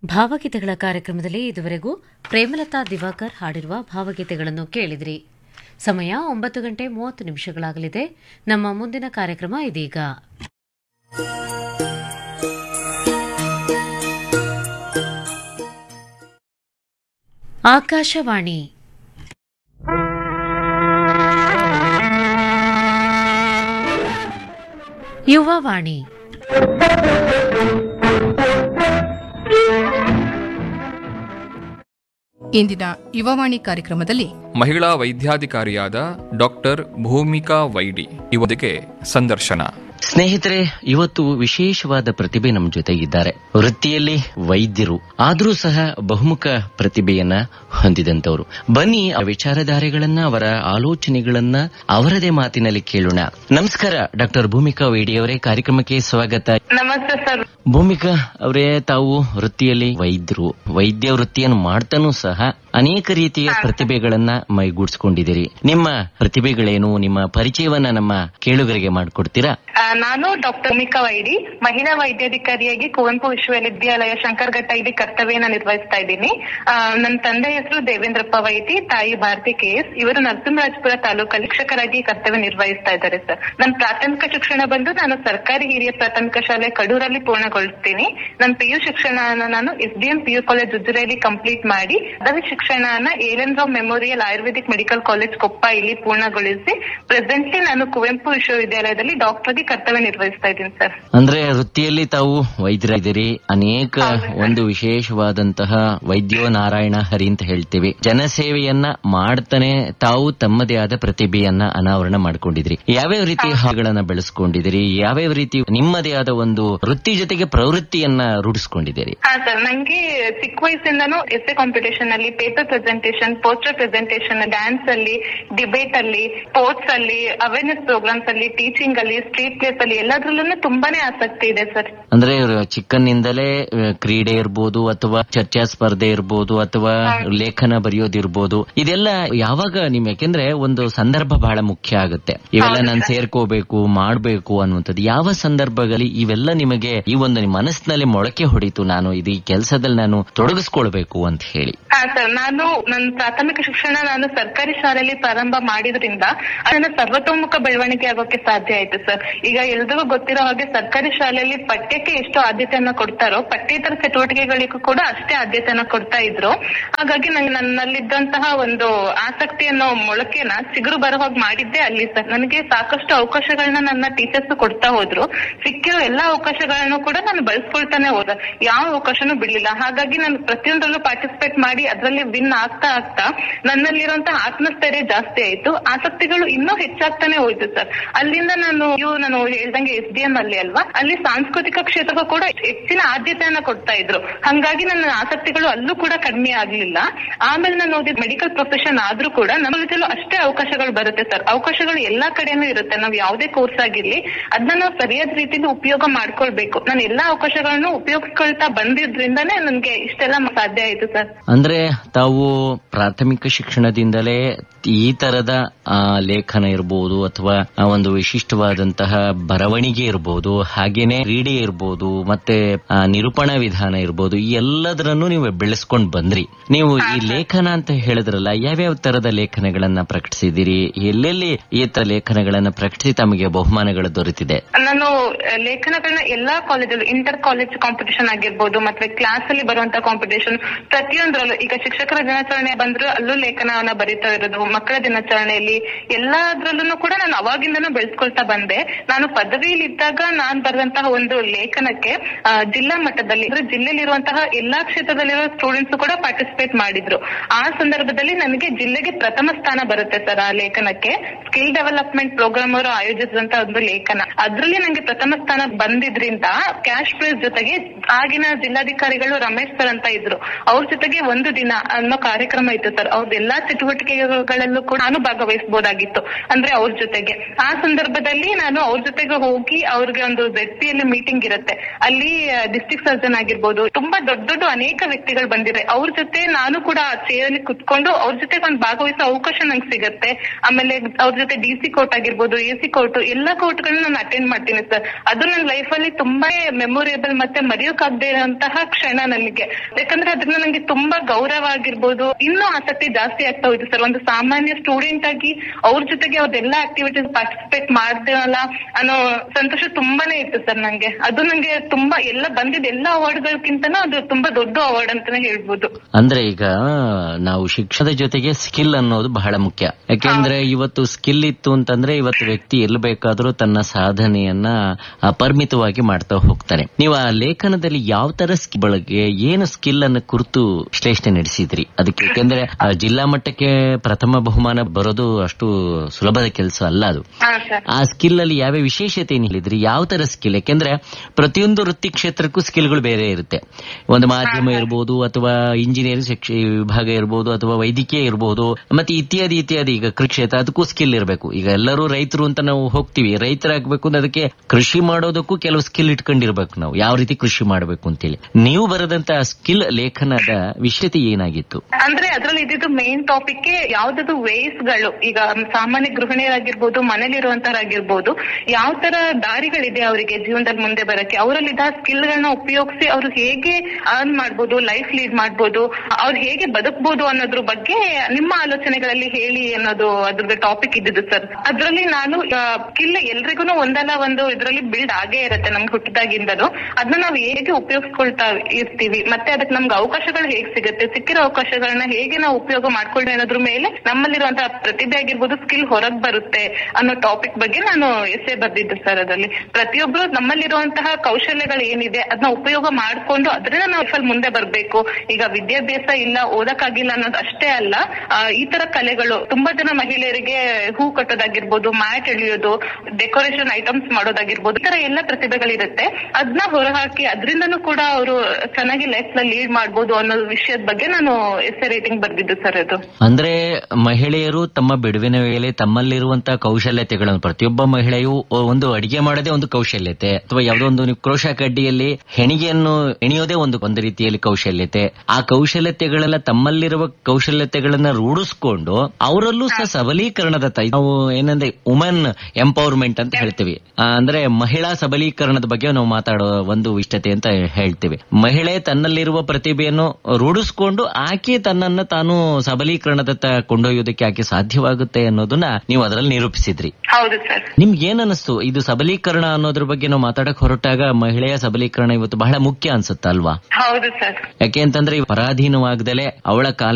ಭಾವಗೀತೆಗಳ ಕಾರ್ಯಕ್ರಮದಲ್ಲಿ ಇದುವರೆಗೂ ಪ್ರೇಮಲತಾ ದಿವಾಕರ್ ಹಾಡಿರುವ ಭಾವಗೀತೆಗಳನ್ನು ಕೇಳಿದ್ರಿ ಸಮಯ ಒಂಬತ್ತು ಗಂಟೆ ಮೂವತ್ತು ನಿಮಿಷಗಳಾಗಲಿದೆ ನಮ್ಮ ಮುಂದಿನ ಕಾರ್ಯಕ್ರಮ ಇದೀಗ ಆಕಾಶವಾಣಿ ಯುವವಾಣಿ ಇಂದಿನ ಯುವವಾಣಿ ಕಾರ್ಯಕ್ರಮದಲ್ಲಿ ಮಹಿಳಾ ವೈದ್ಯಾಧಿಕಾರಿಯಾದ ಡಾಕ್ಟರ್ ಭೂಮಿಕಾ ವೈಡಿ ಇವರಿಗೆ ಸಂದರ್ಶನ ಸ್ನೇಹಿತರೆ ಇವತ್ತು ವಿಶೇಷವಾದ ಪ್ರತಿಭೆ ನಮ್ಮ ಜೊತೆ ಇದ್ದಾರೆ ವೃತ್ತಿಯಲ್ಲಿ ವೈದ್ಯರು ಆದರೂ ಸಹ ಬಹುಮುಖ ಪ್ರತಿಭೆಯನ್ನ ಹೊಂದಿದಂತವರು ಬನ್ನಿ ಆ ವಿಚಾರಧಾರೆಗಳನ್ನ ಅವರ ಆಲೋಚನೆಗಳನ್ನ ಅವರದೇ ಮಾತಿನಲ್ಲಿ ಕೇಳೋಣ ನಮಸ್ಕಾರ ಡಾಕ್ಟರ್ ಭೂಮಿಕಾ ವೈಡಿ ಅವರೇ ಕಾರ್ಯಕ್ರಮಕ್ಕೆ ಸ್ವಾಗತ ನಮಸ್ತೆ ಸರ್ ಭೂಮಿಕಾ ಅವರೇ ತಾವು ವೃತ್ತಿಯಲ್ಲಿ ವೈದ್ಯರು ವೈದ್ಯ ವೃತ್ತಿಯನ್ನು ಮಾಡ್ತಾನೂ ಸಹ ಅನೇಕ ರೀತಿಯ ಪ್ರತಿಭೆಗಳನ್ನ ಮೈಗೂಡಿಸ್ಕೊಂಡಿದ್ದೀರಿ ನಿಮ್ಮ ಪ್ರತಿಭೆಗಳೇನು ನಿಮ್ಮ ಪರಿಚಯವನ್ನ ನಮ್ಮ ಕೇಳುಗರಿಗೆ ಮಾಡಿಕೊಡ್ತೀರಾ ಆ, ನಾನು ಡಾಕ್ಟರ್ ಭೂಮಿಕಾ ವೈಡಿ ಮಹಿಳಾ ವೈದ್ಯಾಧಿಕಾರಿಯಾಗಿ ಕುವೆಂಪು ವಿಶ್ವವಿದ್ಯಾಲಯ ಶಂಕರಘಟ್ಟ ಇಲ್ಲಿ ಕರ್ತವ್ಯನ ನಿರ್ವಹಿಸ್ತಾ ಇದ್ದೀನಿ ಆ, ನನ್ನ ತಂದೆ ಹೆಸರು ದೇವೇಂದ್ರಪ್ಪ ವೈದಿ ತಾಯಿ ಭಾರತಿ ಕೆಎಸ್ ಇವರು ನರಸಿಂಹರಾಜಪುರ ತಾಲೂಕಲ್ಲಿ ಶಿಕ್ಷಕರಾಗಿ ಕರ್ತವ್ಯ ನಿರ್ವಹಿಸ್ತಾ ಇದ್ದಾರೆ ಸರ್ ನನ್ನ ಪ್ರಾಥಮಿಕ ಶಿಕ್ಷಣ ಬಂದು ನಾನು ಸರ್ಕಾರಿ ಹಿರಿಯ ಪ್ರಾಥಮಿಕ ಶಾಲೆ ಕಡೂರಲ್ಲಿ ಪೂರ್ಣಗೊಳಿಸ್ತೀನಿ ನನ್ನ ಪಿಯು ಶಿಕ್ಷಣನ ನಾನು S D M PU college ಉಜಿರೆಯಲ್ಲಿ ಕಂಪ್ಲೀಟ್ ಮಾಡಿ ಪದವಿ ಶಿಕ್ಷಣನ ಏಲೆನ್ Rao memorial ayurvedic medical college Koppa ಇಲ್ಲಿ ಪೂರ್ಣಗೊಳಿಸಿ ಪ್ರೆಸೆಂಟ್ಲಿ ನಾನು ಕುವೆಂಪು ವಿಶ್ವವಿದ್ಯಾಲಯದಲ್ಲಿ ಡಾಕ್ಟರ್ ಆಗಿ ಕರ್ತವ್ಯ ನಿರ್ವಹಿಸ್ತಾ ಇದ್ದೀನಿ ಸರ್ ಅಂದ್ರೆ ವೃತ್ತಿಯಲ್ಲಿ ತಾವು ವೈದ್ಯರಿದ್ದೀರಿ ಅನೇಕ ಒಂದು ವಿಶೇಷವಾದಂತಹ ವೈದ್ಯೋ ನಾರಾಯಣ ಹರಿ ಅಂತ ಹೇಳ್ತೀವಿ ಜನಸೇವೆಯನ್ನ ಮಾಡ್ತಾನೆ ತಾವು ತಮ್ಮದೇ ಆದ ಪ್ರತಿಭೆಯನ್ನ ಅನಾವರಣ ಮಾಡ್ಕೊಂಡಿದ್ರಿ ಯಾವ್ಯಾವ ರೀತಿ ಹಾಗಳನ್ನ ಬೆಳೆಸ್ಕೊಂಡಿದ್ದೀರಿ ಯಾವ್ಯಾವ ರೀತಿ ನಿಮ್ಮದೇ ಆದ ಒಂದು ವೃತ್ತಿ ಜೊತೆಗೆ ಪ್ರವೃತ್ತಿಯನ್ನ ರೂಢಿಸ್ಕೊಂಡಿದ್ದೀರಿ ಹಾ ಸರ್ ನಂಗೆ ಚಿಕ್ಕ ವಯಸ್ಸಿಂದನೂ ಎಸ್ಎ ಕಾಂಪಿಟೇಷನ್ ಅಲ್ಲಿ paper presentation poster presentation dance ಅಲ್ಲಿ ಡಿಬೇಟ್ ಅಲ್ಲಿ ಸ್ಪೋರ್ಟ್ಸ್ ಅಲ್ಲಿ ಅವೇರ್ನೆಸ್ ಪ್ರೋಗ್ರಾಮ್ಸ್ ಅಲ್ಲಿ ಟೀಚಿಂಗ್ ಅಲ್ಲಿ ಸ್ಟ್ರೀಟ್ ಪ್ಲೇಸ್ ಅಲ್ಲಿ ಎಲ್ಲದ್ರಲ್ಲೂ ತುಂಬಾನೇ ಆಸಕ್ತಿ ಇದೆ ಸರ್ ಅಂದ್ರೆ ಇವ್ರು ಚಿಕ್ಕನ್ನಿಂದಲೇ ಆ, ಕ್ರೀಡೆ ಇರ್ಬೋದು ಅಥವಾ ಚರ್ಚಾ ಸ್ಪರ್ಧೆ ಇರ್ಬೋದು ಅಥವಾ ಲೇಖನ ಬರೆಯೋದಿರ್ಬೋದು ಇದೆಲ್ಲ ಯಾವಾಗ ನಿಮ್ ಯಾಕೆಂದ್ರೆ ಒಂದು ಸಂದರ್ಭ ಬಹಳ ಮುಖ್ಯ ಆಗುತ್ತೆ ಇವೆಲ್ಲ ನಾನು ಸೇರ್ಕೋಬೇಕು ಮಾಡ್ಬೇಕು ಅನ್ನುವಂಥದ್ದು ಯಾವ ಸಂದರ್ಭದಲ್ಲಿ ಇವೆಲ್ಲ ನಿಮಗೆ ಈ ಒಂದು ನಿಮ್ಮ ಮನಸ್ಸಿನಲ್ಲಿ ಮೊಳಕೆ ಹೊಡಿತು ನಾನು ಇದು ಈ ಕೆಲಸದಲ್ಲಿ ನಾನು ತೊಡಗಿಸ್ಕೊಳ್ಬೇಕು ಅಂತ ಹೇಳಿ ಹಾ ಸರ್ ನಾನು ನನ್ನ ಪ್ರಾಥಮಿಕ ಶಿಕ್ಷಣ ನಾನು ಸರ್ಕಾರಿ ಶಾಲೆಯಲ್ಲಿ ಪ್ರಾರಂಭ ಮಾಡಿದ್ರಿಂದ ಅದನ್ನ ಸರ್ವತೋಮುಖ ಬೆಳವಣಿಗೆ ಆಗೋಕೆ ಸಾಧ್ಯ ಆಯ್ತು ಸರ್ ಈಗ ಎಲ್ರಿಗೂ ಗೊತ್ತಿರೋ ಹಾಗೆ ಸರ್ಕಾರಿ ಶಾಲೆಯಲ್ಲಿ ಪಠ್ಯಕ್ಕೆ ಎಷ್ಟು ಆದ್ಯತೆಯನ್ನ ಕೊಡ್ತಾರೋ ಪಠ್ಯೇತರ ಚಟುವಟಿಕೆಗಳಿಗೂ ಕೂಡ ಅಷ್ಟೇ ಆದ್ಯತೆಯನ್ನ ಕೊಡ್ತಾ ಇದ್ರು ಹಾಗಾಗಿ ನಂಗೆ ನನ್ನಲ್ಲಿದ್ದಂತಹ ಒಂದು ಆಸಕ್ತಿ ಅನ್ನೋ ಮೊಳಕೆನ ಚಿಗುರು ಬರೋ ಹಾಗೆ ಮಾಡಿದ್ದೆ ಅಲ್ಲಿ ಸರ್ ನನಗೆ ಸಾಕಷ್ಟು ಅವಕಾಶಗಳನ್ನ ನನ್ನ ಟೀಚರ್ಸ್ ಕೊಡ್ತಾ ಹೋದ್ರು ಸಿಕ್ಕಿರೋ ಎಲ್ಲಾ ಅವಕಾಶಗಳನ್ನು ಕೂಡ ನಾನು ಬಳಸ್ಕೊಳ್ತಾನೆ ಹೋದ ಯಾವ ಅವಕಾಶನೂ ಬಿಡ್ಲಿಲ್ಲ ಹಾಗಾಗಿ ನಾನು ಪ್ರತಿಯೊಂದರಲ್ಲೂ ಪಾರ್ಟಿಸಿಪೇಟ್ ಮಾಡಿ ಅದರಲ್ಲಿ ವಿನ್ ಆಗ್ತಾ ಆಗ್ತಾ ನನ್ನಲ್ಲಿರುವಂತಹ ಆತ್ಮಸ್ಥೈರ್ಯ ಜಾಸ್ತಿ ಆಯ್ತು ಆಸಕ್ತಿಗಳು ಇನ್ನೂ ಹೆಚ್ಚಾಗ್ತಾನೆ ಹೋಯ್ತು ಸರ್ ಅಲ್ಲಿಂದ ನಾನು ಇವು ನಾನು ಹೇಳ್ದಂಗೆ ಎಸ್ ಡಿ ಎಂ ಅಲ್ಲಿ ಅಲ್ವಾ ಅಲ್ಲಿ ಸಾಂಸ್ಕೃತಿಕ ಕ್ಷೇತ್ರಕ್ಕೂ ಕೂಡ ಹೆಚ್ಚಿನ ಆದ್ಯತೆಯನ್ನ ಕೊಡ್ತಾ ಇದ್ರು ಹಂಗಾಗಿ ನನ್ನ ಆಸಕ್ತಿಗಳು ಅಲ್ಲೂ ಕೂಡ ಕಡಿಮೆ ಆಗ್ಲಿಲ್ಲ ಆಮೇಲೆ ನಾನು ಓದಿದ ಮೆಡಿಕಲ್ ಪ್ರೊಫೆಷನ್ ಆದ್ರೂ ಕೂಡ ನಮ್ಮ ಜೊತೆಲೂ ಅಷ್ಟೇ ಅವಕಾಶಗಳು ಬರುತ್ತೆ ಸರ್ ಅವಕಾಶಗಳು ಎಲ್ಲಾ ಕಡೆನೂ ಇರುತ್ತೆ ನಾವು ಯಾವುದೇ ಕೋರ್ಸ್ ಆಗಿರ್ಲಿ ಅದನ್ನ ನಾವು ಸರಿಯಾದ ರೀತಿಯಲ್ಲಿ ಉಪಯೋಗ ಮಾಡ್ಕೊಳ್ಬೇಕು ನಾನು ಎಲ್ಲಾ ಅವಕಾಶಗಳನ್ನು ಉಪಯೋಗಿಸ್ಕೊಳ್ತಾ ಬಂದಿದ್ರಿಂದಾನೇ ನನ್ಗೆ ಇಷ್ಟೆಲ್ಲ ಸಾಧ್ಯ ಆಯ್ತು ಸರ್ ಅಂದ್ರೆ ತಾವು ಪ್ರಾಥಮಿಕ ಶಿಕ್ಷಣದಿಂದಲೇ ಈ ತರದ ಆ, ಲೇಖನ ಇರಬಹುದು ಅಥವಾ ಆ ಒಂದು ವಿಶಿಷ್ಟವಾದಂತಹ ಬರವಣಿಗೆ ಇರಬಹುದು ಹಾಗೇನೆ ಕ್ರೀಡೆ ಇರಬಹುದು ಮತ್ತೆ ಆ, ನಿರೂಪಣಾ ವಿಧಾನ ಇರಬಹುದು ಈ ಎಲ್ಲದರನ್ನು ನೀವು ಬೆಳೆಸ್ಕೊಂಡ್ ಬಂದ್ರಿ ನೀವು ಈ ಲೇಖನ ಅಂತ ಹೇಳಿದ್ರಲ್ಲ ಯಾವ್ಯಾವ ತರದ ಲೇಖನಗಳನ್ನ ಪ್ರಕಟಿಸಿದಿರಿ ಎಲ್ಲೆಲ್ಲಿ ಈ ತರ ಲೇಖನಗಳನ್ನ ಪ್ರಕಟಿಸಿ ತಮಗೆ ಬಹುಮಾನಗಳು ದೊರೆತಿದೆ ನಾನು ಆ, ಲೇಖನಗಳನ್ನ ಎಲ್ಲಾ ಕಾಲೇಜಲ್ಲೂ ಇಂಟರ್ ಕಾಲೇಜ್ ಕಾಂಪಿಟೇಷನ್ ಆಗಿರ್ಬೋದು ಮತ್ತೆ ಕ್ಲಾಸ್ ಅಲ್ಲಿ ಬರುವಂತ ಕಾಂಪಿಟೇಷನ್ ಪ್ರತಿಯೊಂದರಲ್ಲೂ ಈಗ ಶಿಕ್ಷಕರ ದಿನಾಚರಣೆ ಬಂದ್ರು ಅಲ್ಲೂ ಲೇಖನವನ್ನ ಬರೀತಾ ಇರೋದು ಮಕ್ಕಳ ದಿನಾಚರಣೆಯಲ್ಲಿ ಎಲ್ಲಾದ್ರಲ್ಲೂ ಕೂಡ ನಾನು ಅವಾಗಿಂದನೂ ಬೆಳೆಸ್ಕೊಳ್ತಾ ಬಂದೆ ನಾನು ಪದವಿಯಲ್ಲಿ ಇದ್ದಾಗ ನಾನ್ ಬರೆದಂತಹ ಒಂದು ಲೇಖನಕ್ಕೆ ಆ, ಜಿಲ್ಲಾ ಮಟ್ಟದಲ್ಲಿ ಅಂದ್ರೆ ಜಿಲ್ಲೆಯಲ್ಲಿರುವಂತಹ ಎಲ್ಲಾ ಕ್ಷೇತ್ರದಲ್ಲಿರೋ ಸ್ಟೂಡೆಂಟ್ಸ್ ಕೂಡ ಪಾರ್ಟಿಸಿಪೇಟ್ ಮಾಡಿದ್ರು ಆ ಸಂದರ್ಭದಲ್ಲಿ ನನಗೆ ಜಿಲ್ಲೆಗೆ ಪ್ರಥಮ ಸ್ಥಾನ ಬರುತ್ತೆ ಸರ್ ಆ ಲೇಖನಕ್ಕೆ ಸ್ಕಿಲ್ ಡೆವಲಪ್ಮೆಂಟ್ ಪ್ರೋಗ್ರಾಮ್ ಅವರು ಆಯೋಜಿಸಿದಂತ ಒಂದು ಲೇಖನ ಅದ್ರಲ್ಲಿ ನಂಗೆ ಪ್ರಥಮ ಸ್ಥಾನ ಬಂದಿದ್ರಿಂದ ಕ್ಯಾಶ್ ಪ್ರೈಸ್ ಜೊತೆಗೆ ಆಗಿನ ಜಿಲ್ಲಾಧಿಕಾರಿಗಳು ರಮೇಶ್ ಸರ್ ಅಂತ ಇದ್ರು ಅವ್ರ ಜೊತೆಗೆ ಒಂದು ದಿನ ಅನ್ನೋ ಕಾರ್ಯಕ್ರಮ ಇತ್ತು ಸರ್ ಅವ್ರದ್ದು ಎಲ್ಲಾ ಚಟುವಟಿಕೆಗಳಲ್ಲೂ ಕೂಡ ನಾನು ಭಾಗವಹಿಸಬಹುದಾಗಿತ್ತು ಅಂದ್ರೆ ಅವ್ರ ಜೊತೆಗೆ ಆ ಸಂದರ್ಭದಲ್ಲಿ ನಾನು ಅವ್ರ ಜೊತೆಗೆ ಹೋಗಿ ಅವ್ರಿಗೆ ಒಂದು ಜೆಡ್ ಪಿ ಅಲ್ಲಿ ಮೀಟಿಂಗ್ ಇರುತ್ತೆ ಅಲ್ಲಿ ಡಿಸ್ಟ್ರಿಕ್ಟ್ ಸರ್ಜನ್ ಆಗಿರ್ಬೋದು ತುಂಬಾ ದೊಡ್ಡ ದೊಡ್ಡ ಅನೇಕ ವ್ಯಕ್ತಿಗಳು ಬಂದಿದೆ ಅವ್ರ ಜೊತೆ ನಾನು ಕೂಡ ಚೇರ್ ಅಲ್ಲಿ ಕುತ್ಕೊಂಡು ಅವ್ರ ಜೊತೆಗೆ ಒಂದು ಭಾಗವಹಿಸೋ ಅವಕಾಶ ನಂಗೆ ಸಿಗತ್ತೆ ಆಮೇಲೆ ಅವ್ರ ಜೊತೆ ಡಿ ಸಿ ಕೋರ್ಟ್ ಆಗಿರ್ಬೋದು ಎ ಸಿ ಕೋರ್ಟ್ ಎಲ್ಲಾ ಕೋರ್ಟ್ಗಳನ್ನ ನಾನು ಅಟೆಂಡ್ ಮಾಡ್ತೀನಿ ಸರ್ ಅದು ನನ್ನ ಲೈಫ್ ಅಲ್ಲಿ ತುಂಬಾ ಮೆಮೊರೇಬಲ್ ಮತ್ತೆ ಮರೆಯೋಕಾಗದೇ ಇರುವಂತಹ ಕ್ಷಣ ನನಗೆ ಯಾಕಂದ್ರೆ ಅದ್ರಿಂದ ನಂಗೆ ತುಂಬಾ ಗೌರವ ಆಗಿರ್ಬೋದು ಇನ್ನೂ ಆಸಕ್ತಿ ಜಾಸ್ತಿ ಆಗ್ತಾ ಹೋಯ್ತು ಸರ್ ಒಂದು ಸಾಮಾನ್ಯ ಸ್ಟೂಡೆಂಟ್ ಆಗಿ ಅವ್ರ ಜೊತೆಗೆ ಅವ್ರದ್ದೆಲ್ಲ ಆಕ್ಟಿವಿಟೀಸ್ ಪಾರ್ಟಿಸಿಪೇಟ್ ಮಾಡ್ದೇವಲ್ಲ ಅನ್ನೋ ಸಂತೋಷ ತುಂಬಾನೇ ಇತ್ತು ಸರ್ ನಂಗೆ ಅದು ನಂಗೆ ತುಂಬಾ ಎಲ್ಲ ಬಂದಿದ್ದ ಎಲ್ಲ ಅವಾರ್ಡ್ಗಳಕ್ಕಿಂತನೂ ಅದು ತುಂಬಾ ದೊಡ್ಡ ಅವಾರ್ಡ್ ಅಂತಾನೆ ಹೇಳ್ಬೋದು ಅಂದ್ರೆ ಈಗ ನಾವು ಶಿಕ್ಷಣದ ಜೊತೆಗೆ ಸ್ಕಿಲ್ ಅನ್ನೋದು ಬಹಳ ಮುಖ್ಯ ಯಾಕೆಂದ್ರೆ ಇವತ್ತು ಸ್ಕಿಲ್ ಇತ್ತು ಅಂತಂದ್ರೆ ಇವತ್ತು ವ್ಯಕ್ತಿ ಎಲ್ಲಿ ಬೇಕಾದ್ರೂ ತನ್ನ ಸಾಧನೆಯನ್ನ ಅಪರಿಮಿತವಾಗಿ ಮಾಡ್ತಾ ಹೋಗ್ತಾನೆ ನೀವು ಆ ಲೇಖನದಲ್ಲಿ ಯಾವ ತರ ಸ್ಕಿಲ್ ಬಗ್ಗೆ ಏನು ಸ್ಕಿಲ್ ಅನ್ನ ಕುರಿತು ವಿಶ್ಲೇಷಣೆ ನಡೆಸಿದ್ರಿ ಅದಕ್ಕೆ ಯಾಕೆಂದ್ರೆ ಆ ಜಿಲ್ಲಾ ಮಟ್ಟಕ್ಕೆ ಪ್ರಥಮ ಬಹುಮಾನ ಬರೋದು ಅಷ್ಟು ಸುಲಭದ ಕೆಲಸ ಅಲ್ಲ ಅದು ಹಾ ಸರ್ ಆ ಸ್ಕಿಲ್ ಅಲ್ಲಿ ಯಾವ ವಿಶೇಷತೆ ಏನ್ ಹೇಳಿದ್ರಿ ಯಾವ ತರ ಸ್ಕಿಲ್ ಯಾಕೆಂದ್ರೆ ಪ್ರತಿಯೊಂದು ವೃತ್ತಿ ಕ್ಷೇತ್ರಕ್ಕೂ ಸ್ಕಿಲ್ಗಳು ಬೇರೆ ಇರುತ್ತೆ ಒಂದು ಮಾಧ್ಯಮ ಇರಬಹುದು ಅಥವಾ ಇಂಜಿನಿಯರಿಂಗ್ ಶಿಕ್ಷ ವಿಭಾಗ ಇರಬಹುದು ಅಥವಾ ವೈದ್ಯಕೀಯ ಇರಬಹುದು ಮತ್ತೆ ಇತ್ಯಾದಿ ಇತ್ಯಾದಿ ಈಗ ಕೃಷಿ ಕ್ಷೇತ್ರ ಅದಕ್ಕೂ ಸ್ಕಿಲ್ ಇರಬೇಕು ಈಗ ಎಲ್ಲರೂ ರೈತರು ಅಂತ ನಾವು ಹೋಗ್ತೀವಿ ರೈತರಾಗಬೇಕು ಅಂದ್ರೆ ಅದಕ್ಕೆ ಕೃಷಿ ಮಾಡೋದಕ್ಕೂ ಕೆಲವು ಸ್ಕಿಲ್ ಇಟ್ಕೊಂಡಿರ್ಬೇಕು ನಾವು ಯಾವ ರೀತಿ ಕೃಷಿ ಮಾಡಬೇಕು ಅಂತೇಳಿ ನೀವು ಬರೆದಂತ ಸ್ಕಿಲ್ ಲೇಖನದ ವಿಷಯತೆ ಏನಾಗಿತ್ತು ಅಂದ್ರೆ ಅದ್ರಲ್ಲಿ ಇದ್ದಿದ್ದು ಮೇನ್ ಟಾಪಿಕ್ ಯಾವ್ದದು ವೇಸ್ ಗಳು ಈಗ ಸಾಮಾನ್ಯ ಗೃಹಿಣಿಯರಾಗಿರ್ಬೋದು ಮನೇಲಿರುವಂತರಾಗಿರ್ಬೋದು ಯಾವ ತರ ದಾರಿಗಳಿದೆ ಅವರಿಗೆ ಜೀವನದಲ್ಲಿ ಮುಂದೆ ಬರಕ್ಕೆ ಅವರಲ್ಲಿದ್ದ ಸ್ಕಿಲ್ ಗಳನ್ನ ಉಪಯೋಗಿಸಿ ಅವ್ರು ಹೇಗೆ ಅರ್ನ್ ಮಾಡ್ಬೋದು ಲೈಫ್ ಲೀಡ್ ಮಾಡ್ಬೋದು ಅವ್ರು ಹೇಗೆ ಬದುಕ್ಬೋದು ಅನ್ನೋದ್ರ ಬಗ್ಗೆ ನಿಮ್ಮ ಆಲೋಚನೆಗಳಲ್ಲಿ ಹೇಳಿ ಅನ್ನೋದು ಅದ್ರದ್ದು ಟಾಪಿಕ್ ಇದ್ದಿದ್ದು ಸರ್ ಅದ್ರಲ್ಲಿ ನಾನು ಸ್ಕಿಲ್ ಎಲ್ರಿಗೂ ಒಂದಲ್ಲ ಒಂದು ಇದ್ರಲ್ಲಿ ಬಿಲ್ಡ್ ಆಗೇ ಇರುತ್ತೆ ನಮ್ಗೆ ಹುಟ್ಟಿದಾಗಿಂದಲೂ ಅದನ್ನ ನಾವು ಹೇಗೆ ಉಪಯೋಗಿಸ್ಕೊಳ್ತಾ ಇರ್ತೀವಿ ಮತ್ತೆ ಅದಕ್ಕೆ ನಮ್ಗೆ ಅವಕಾಶಗಳು ಹೇಗೆ ಸಿಗುತ್ತೆ ಸಿಕ್ಕಿರೋ ಅವಕಾಶಗಳನ್ನ ಹೇಗೆ ನಾವು ಉಪಯೋಗ ಮಾಡ್ಕೊಳ್ಳಿ ಅನ್ನೋದ್ರ ಮೇಲೆ ನಮ್ಮಲ್ಲಿರುವಂತಹ ಪ್ರತಿಭೆ ಆಗಿರ್ಬೋದು ಸ್ಕಿಲ್ ಹೊರಗ್ ಬರುತ್ತೆ ಅನ್ನೋ ಟಾಪಿಕ್ ಬಗ್ಗೆ ನಾನು ಎಸ್ಸೆ ಬರ್ದಿದ್ದೆ ಸರ್ ಅದರಲ್ಲಿ ಪ್ರತಿಯೊಬ್ರು ನಮ್ಮಲ್ಲಿರುವಂತಹ ಕೌಶಲ್ಯಗಳು ಏನಿದೆ ಅದನ್ನ ಉಪಯೋಗ ಮಾಡ್ಕೊಂಡು ಅದರಿಂದ ನಾವು ಲೈಫಲ್ಲಿ ಮುಂದೆ ಬರ್ಬೇಕು ಈಗ ವಿದ್ಯಾಭ್ಯಾಸ ಇಲ್ಲ ಓದಕ್ಕಾಗಿಲ್ಲ ಅನ್ನೋದು ಅಷ್ಟೇ ಅಲ್ಲ ಆ, ಈ ತರ ಕಲೆಗಳು ತುಂಬಾ ಜನ ಮಹಿಳೆಯರಿಗೆ ಹೂ ಕಟ್ಟೋದಾಗಿರ್ಬೋದು ಮ್ಯಾಟ್ ಎಳೆಯೋದು ಡೆಕೋರೇಷನ್ ಐಟಮ್ಸ್ ಮಾಡೋದಾಗಿರ್ಬೋದು ಈ ತರ ಎಲ್ಲ ಪ್ರತಿಭೆಗಳಿರುತ್ತೆ ಅದನ್ನ ಹೊರಹಾಕಿ ಅದರಿಂದನೂ ಕೂಡ ಅವರು ಚೆನ್ನಾಗಿ ಲೈಫ್ ನ ಲೀಡ್ ಮಾಡ್ಬೋದು ಅನ್ನೋ ವಿಷಯದ ಬಗ್ಗೆ ನಾನು ಎಸ್ಸೆ ರೇಟಿಂಗ್ ಬರ್ದಿದ್ದು ಸರ್ ಅದು ಅಂದ್ರೆ ಮಹಿಳೆಯರು ತಮ್ಮ ಬಿಡುವಿನ ವೇಳೆ ತಮ್ಮಲ್ಲಿರುವಂತಹ ಕೌಶಲ್ಯತೆಗಳನ್ನು ಪ್ರತಿಯೊಬ್ಬ ಮಹಿಳೆಯು ಒಂದು ಅಡಿಗೆ ಮಾಡೋದೇ ಒಂದು ಕೌಶಲ್ಯತೆ ಅಥವಾ ಯಾವುದೋ ಒಂದು ನೀವು ಕ್ರೋಶ ಕಡ್ಡಿಯಲ್ಲಿ ಹೆಣಿಗೆಯನ್ನು ಎಣಿಯೋದೇ ಒಂದು ಒಂದು ರೀತಿಯಲ್ಲಿ ಕೌಶಲ್ಯತೆ ಆ ಕೌಶಲ್ಯತೆಗಳೆಲ್ಲ ತಮ್ಮಲ್ಲಿರುವ ಕೌಶಲ್ಯತೆಗಳನ್ನ ರೂಢಿಸ್ಕೊಂಡು ಅವರಲ್ಲೂ ಸಹ ಸಬಲೀಕರಣದ ತ- ನಾವು ಏನಂದ್ರೆ ವುಮನ್ ಎಂಪವರ್ಮೆಂಟ್ ಅಂತ ಹೇಳ್ತೀವಿ ಆ, ಅಂದ್ರೆ ಮಹಿಳಾ ಸಬಲೀಕರಣದ ಬಗ್ಗೆ ನಾವು ಮಾತಾಡೋ ಒಂದು ಇಷ್ಟತೆ ಅಂತ ಹೇಳ್ತೀವಿ ಮಹಿಳೆ ತನ್ನಲ್ಲಿರುವ ಪ್ರತಿಭೆಯನ್ನು ರೂಢಿಸ್ಕೊಂಡು ಆಕೆ ತನ್ನನ್ನ ತಾನು ಸಬಲೀಕರಣದತ್ತ ಕೊಂಡೊಯ್ಯೋದಕ್ಕೆ ಆಕೆ ಸಾಧ್ಯವಾಗುತ್ತೆ ಅನ್ನೋದನ್ನ ನೀವು ಅದರಲ್ಲಿ ನಿರೂಪಿಸಿದ್ರಿ ಹೌದು ಸರ್ ನಿಮ್ಗೆ ಏನನ್ನಿಸ್ತು ಇದು ಸಬಲೀಕರಣ ಅನ್ನೋದ್ರ ಬಗ್ಗೆ ನಾವು ಮಾತಾಡಕ್ ಹೊರಟಾಗ ಮಹಿಳೆಯ ಸಬಲೀಕರಣ ಇವತ್ತು ಬಹಳ ಮುಖ್ಯ ಅನ್ಸುತ್ತೆ ಅಲ್ವಾ ಹೌದು ಸರ್ ಯಾಕೆ ಅಂತಂದ್ರೆ ಈ ಪರಾಧೀನವಾಗದಲೆ ಅವಳ ಕಾಲ